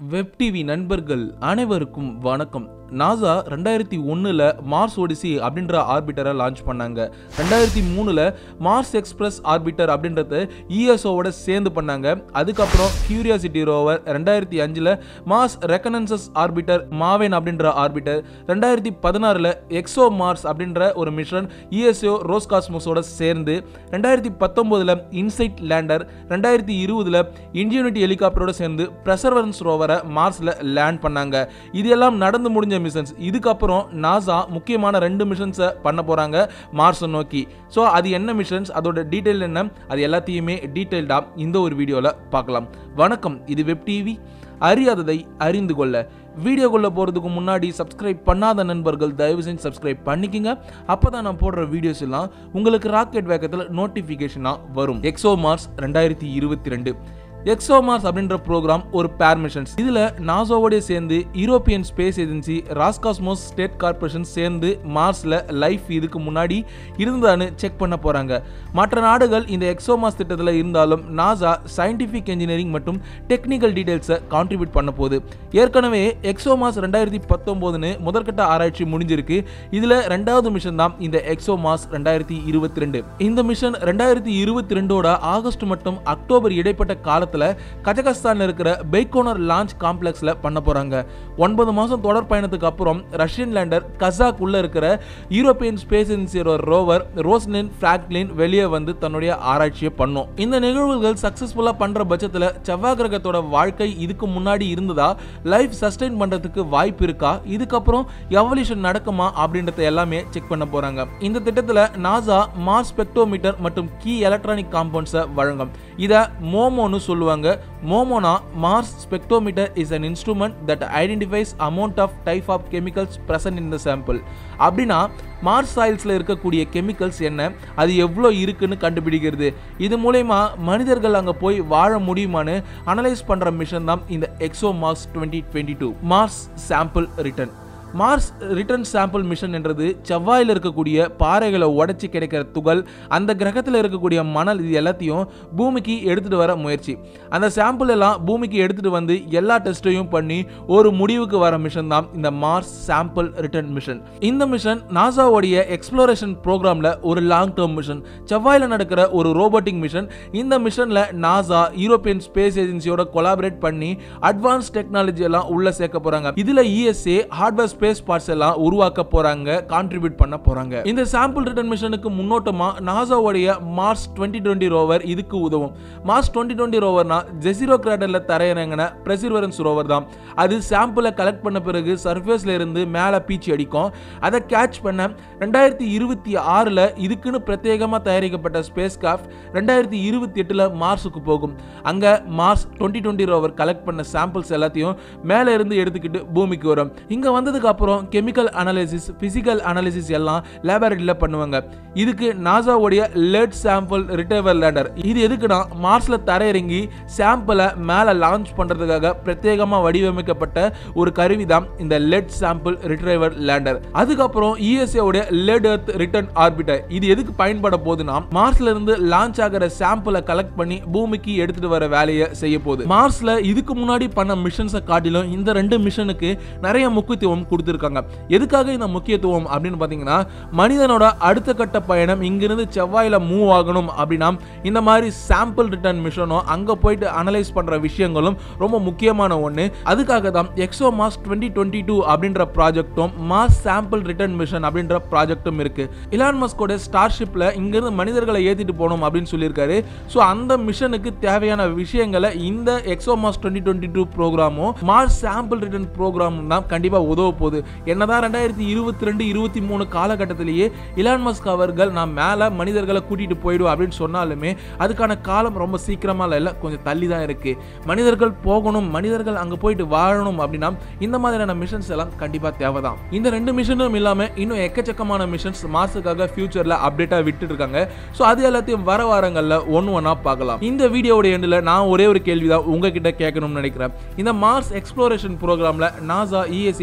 web TV நண்பர்கள் அனைவருக்கும் வணக்கம் நாசா ரெண்டாயிரத்தி ஒன்றில் மார்ஸ் ஒடிசி அப்படின்ற ஆர்பிட்டரை லான்ச் பண்ணாங்க ரெண்டாயிரத்தி மூணில் மார்ஸ் எக்ஸ்பிரஸ் ஆர்பிட்டர் அப்படின்றத இஎஸ்ஓவோட சேர்ந்து பண்ணாங்க அதுக்கப்புறம் கியூரியாசிட்டி ரோவர் ரெண்டாயிரத்தி அஞ்சில் மார்ஸ் ரெக்கனன்சஸ் ஆர்பிட்டர் மாவேன் அப்படின்ற ஆர்பிட்டர் ரெண்டாயிரத்தி பதினாறில் எக்ஸோ மார்ஸ் அப்படின்ற ஒரு மிஷன் இஎஸ்ஓ ரோஸ் காஸ்மோஸோட சேர்ந்து ரெண்டாயிரத்தி பத்தொம்போதில் இன்சைட் லேண்டர் ரெண்டாயிரத்தி இருபதில் இன்ஜினிட்டி ஹெலிகாப்டரோட சேர்ந்து ப்ரெசர்வன்ஸ் ரோவரை மார்ஸில் லேண்ட் பண்ணாங்க இது எல்லாம் நடந்து முடிஞ்ச மிஷன்ஸ் இதுக்கப்புறம் நாசா முக்கியமான ரெண்டு மிஷன்ஸை பண்ண போகிறாங்க மார்ஸை நோக்கி ஸோ அது என்ன மிஷன்ஸ் அதோட டீட்டெயில் என்ன அது எல்லாத்தையுமே டீட்டெயில்டாக இந்த ஒரு வீடியோவில் பார்க்கலாம் வணக்கம் இது வெப் டிவி அறியாததை அறிந்து கொள்ள வீடியோக்குள்ளே போகிறதுக்கு முன்னாடி சப்ஸ்கிரைப் பண்ணாத நண்பர்கள் தயவு செஞ்சு சப்ஸ்கிரைப் பண்ணிக்கங்க அப்போ தான் நான் போடுற வீடியோஸ் எல்லாம் உங்களுக்கு ராக்கெட் வேகத்தில் நோட்டிஃபிகேஷனாக வரும் எக்ஸோ மார்ஸ் ரெண்டாயிரத்தி இருபத்தி ரெண்டு எக்ஸோமார்ஸ் அப்படின்ற ப்ரோக்ராம் ஒரு பேர் மிஷன்ஸ் இதில் நாசோவோட சேர்ந்து European space agency Roscosmos state corporation சேர்ந்து மார்ஸில் லைஃப் இதுக்கு முன்னாடி இருந்ததான்னு செக் பண்ண போகிறாங்க மற்ற நாடுகள் இந்த எக்ஸோமாஸ் திட்டத்தில் இருந்தாலும் நாசா சயின்டிஃபிக் இன்ஜினியரிங் மற்றும் டெக்னிக்கல் டீடைல்ஸை கான்ட்ரிபியூட் பண்ண போகுது ஏற்கனவே எக்ஸோமாஸ் ரெண்டாயிரத்தி பத்தொம்போதுன்னு முதற்கட்ட ஆராய்ச்சி முடிஞ்சிருக்கு இதில் ரெண்டாவது மிஷன் தான் இந்த எக்ஸோமாஸ் ரெண்டாயிரத்தி இருபத்தி ரெண்டு இந்த மிஷன் ரெண்டாயிரத்தி இருபத்தி ரெண்டோட ஆகஸ்ட் மற்றும் அக்டோபர் இடைப்பட்ட காலத்தில் கஜகஸ்தானில் இருக்கிற பெய்கோனர் லான்ச் காம்ப்ளெக்ஸில் பண்ண போகிறாங்க ஒன்பது மாதம் தொடர் பயணத்துக்கு அப்புறம் ரஷ்யன் லேண்டர் கசாக் உள்ள இருக்கிற யூரோப்பியன் ஸ்பேஸ் ஏஜென்சியோட ரோவர் ரோஸ்லின் ஃப்ராக்லின் வெளியே வந்து தன்னுடைய ஆராய்ச்சியை பண்ணும் இந்த நிகழ்வுகள் சக்ஸஸ்ஃபுல்லாக பண்ணுற பட்சத்தில் செவ்வாய் கிரகத்தோட வாழ்க்கை இதுக்கு முன்னாடி இருந்ததா லைஃப் சஸ்டைன் பண்ணுறதுக்கு வாய்ப்பு இருக்கா இதுக்கப்புறம் எவல்யூஷன் நடக்குமா அப்படின்றத எல்லாமே செக் பண்ண போகிறாங்க இந்த திட்டத்தில் நாசா மார்ஸ் ஸ்பெக்டோமீட்டர் மற்றும் கீ எலக்ட்ரானிக் காம்பவுண்ட்ஸை வழங்கும் இதை மோமோன்னு சொல்லுவாங்க மோமோனா Mars spectrometer is an instrument that identifies amount of type of chemicals present in the sample அப்படின்னா மார்ஸ் சாயில்ஸில் இருக்கக்கூடிய கெமிக்கல்ஸ் என்ன அது எவ்வளோ இருக்குன்னு கண்டுபிடிக்கிறது இது மூலயமா மனிதர்கள் அங்கே போய் வாழ முடியுமான்னு அனலைஸ் பண்ணுற மிஷன் தான் இந்த ExoMars twenty twenty two Mars sample return Mars return sample mission என்றது செவ்வாயில் இருக்கக்கூடிய பாறைகளை உடைச்சி கிடைக்கிற துகள் அந்த கிரகத்தில் இருக்கக்கூடிய மணல் இது எல்லாத்தையும் பூமிக்கு எடுத்துகிட்டு வர முயற்சி அந்த சாம்பிள் எல்லாம் பூமிக்கு எடுத்துகிட்டு வந்து எல்லா டெஸ்ட்டையும் பண்ணி ஒரு முடிவுக்கு வர மிஷன் தான் இந்த மார்ஸ் சாம்பிள் ரிட்டர்ன் மிஷன் இந்த மிஷன் நாசாவுடைய எக்ஸ்ப்ளோரேஷன் ப்ரோக்ராமில் ஒரு லாங் டேர்ம் மிஷன் செவ்வாயில் நடக்கிற ஒரு ரோபோட்டிக் மிஷன் இந்த மிஷனில் நாசா யூரோப்பியன் ஸ்பேஸ் ஏஜென்சியோட கொலாபரேட் பண்ணி அட்வான்ஸ் டெக்னாலஜி எல்லாம் உள்ள சேர்க்க போகிறாங்க இதில் இஎஸ்ஏ ஹார்ட்வேர் ஸ்பேஸ் பார்ட்ஸ் எல்லாம் உருவாக்க போறாங்க கான்ட்ரிபியூட் பண்ண போறாங்க இந்த சாம்பிள் ரிட்டர்ன் மிஷனுக்கு முன்னோட்டமா நாசாவுடைய மார்ஸ் டுவெண்ட்டி டுவெண்ட்டி ரோவர் இதுக்கு உதவும் மார்ஸ் டுவெண்ட்டி டுவெண்ட்டி ரோவர்னா ஜெசிரோ கிராடர்ல தரையிறங்கின பிரசிர்வரன்ஸ் ரோவர் தான் அது சாம்பிளை கலெக்ட் பண்ண பிறகு சர்ஃபேஸ்ல இருந்து மேலே பீச்சி அடிக்கும் அதை கேட்ச் பண்ண ரெண்டாயிரத்தி இருபத்தி ஆறில் இதுக்குன்னு பிரத்யேகமாக தயாரிக்கப்பட்ட ஸ்பேஸ் கிராஃப்ட் ரெண்டாயிரத்தி இருபத்தி எட்டில் மார்ஸுக்கு போகும் அங்கே Mars twenty twenty rover collect பண்ண சாம்பிள்ஸ் எல்லாத்தையும் மேலே இருந்து எடுத்துக்கிட்டு பூமிக்கு வரும் இங்கே வந்ததுக்கு அப்புறம் கெமிக்கல் அனாலிசிஸ் பிசிக்கல் அனாலிசிஸ் எல்லாம் லேபரேட்டரியில் பண்ணுவாங்க இதுக்கு நாசாவுடைய லெட் சாம்பிள் ரிட்ரைவர் லேண்டர் இது எதுக்குன்னா மார்ஸில் தரையிறங்கி சாம்பிளை மேலே லான்ச் பண்ணுறதுக்காக பிரத்யேகமாக வடிவமைக்கப்பட்ட ஒரு கருவி தான் இந்த லெட் சாம்பிள் ரிட்ரைவர் லேண்டர் அதுக்கப்புறம் இஎஸ்ஏவுடைய லெட் எர்த் ரிட்டர்ன் ஆர்பிட்டர் இது எதுக்கு பயன்பட போகுதுன்னா மார்ஸ்ல இருந்து லான்ச் ஆகிற சாம்பிளை கலெக்ட் பண்ணி பூமிக்கு எடுத்துட்டு வர வேலையை செய்ய போகுது மார்ஸ்ல இதுக்கு முன்னாடி பண்ண மிஷன்ஸை காட்டிலும் இந்த ரெண்டு மிஷனுக்கு நிறைய முக்கியத்துவம் கொடுத்துருக்காங்க எதுக்காக இந்த முக்கியத்துவம் அப்படின்னு பார்த்தீங்கன்னா மனிதனோட அடுத்த கட்ட பயணம் இங்கிருந்து செவ்வாயில் மூவ் ஆகணும் அப்படின்னா இந்த மாதிரி சாம்பிள் ரிட்டர்ன் மிஷனும் அங்கே போயிட்டு அனலைஸ் பண்ணுற விஷயங்களும் ரொம்ப முக்கியமான ஒன்று அதுக்காக தான் ExoMars twenty twenty two அப்படின்ற ப்ராஜெக்டும் மாஸ் சாம்பிள் ரிட்டர்ன் மிஷன் அப்படின்ற ப்ராஜெக்டும் இருக்கு இலான் மஸ்கோட ஸ்டார்ஷிப்பில் இங்கிருந்து மனிதர்களை ஏற்றிட்டு போகணும் அப்படின்னு சொல்லியிருக்காரு ஸோ அந்த மிஷனுக்கு தேவையான விஷயங்களை இந்த ExoMars twenty twenty two ப்ரோக்ராமும் மார்ஸ் சாம்பிள் ரிட்டர்ன் ப்ரோக்ராமும் தான் கண்டிப்பாக உதவ போகுது என்னதான் ரெண்டாயிரத்தி இருபத்தி ரெண்டு இருபத்தி மூணு காலகட்டத்திலேயே இலான் மஸ்க் அவர்கள் நான் மேலே மனிதர்களை கூட்டிகிட்டு போயிடுவோம் அப்படின்னு சொன்னாலுமே அதுக்கான காலம் ரொம்ப சீக்கிரமாக இல்லை கொஞ்சம் தள்ளி தான் இருக்குது மனிதர்கள் போகணும் மனிதர்கள் அங்கே போயிட்டு வாழணும் அப்படின்னா இந்த மாதிரியான மிஷன்ஸ் எல்லாம் கண்டிப்பாக தேவை தான் இந்த ரெண்டு மிஷனும் இல்லாமல் இன்னும் எக்கச்சக்கமான மிஷன்ஸ் மாசுக்காக ஃபியூச்சரில் அப்டேட்டாக விட்டுட்டு இருக்காங்க ஸோ அது எல்லாத்தையும் வர வாரங்களில் ஒன்று ஒன்றா பார்க்கலாம் இந்த வீடியோட எண்டில் நான் ஒரே ஒரு கேள்வி தான் உங்ககிட்ட கேட்கணும்னு நினைக்கிறேன் இந்த மார்ஸ் எக்ஸ்ப்ளோரேஷன் ப்ரோக்ராமில் நாசா இஎஸ்ஏ ரோஸ்காஸ்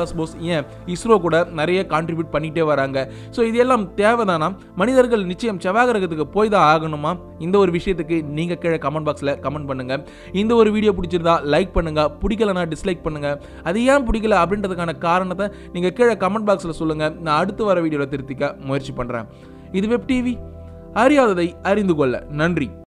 சுபாஷ் போஸ் ஏன் இஸ்ரோ கூட நிறைய கான்ட்ரிபியூட் பண்ணிட்டே வராங்க ஸோ இது எல்லாம் தேவைதானா மனிதர்கள் நிச்சயம் செவ்வாய் கிரகத்துக்கு போய் தான் ஆகணுமா இந்த ஒரு விஷயத்துக்கு நீங்கள் கீழே கமெண்ட் பாக்ஸில் கமெண்ட் பண்ணுங்க இந்த ஒரு வீடியோ பிடிச்சிருந்தா லைக் பண்ணுங்க பிடிக்கலனா டிஸ்லைக் பண்ணுங்க அது ஏன் பிடிக்கல அப்படின்றதுக்கான காரணத்தை நீங்கள் கீழே கமெண்ட் பாக்ஸில் சொல்லுங்க நான் அடுத்து வர வீடியோவில் திருத்திக்க முயற்சி பண்ணுறேன் இது வெப் டிவி அறியாததை அறிந்து கொள்ள நன்றி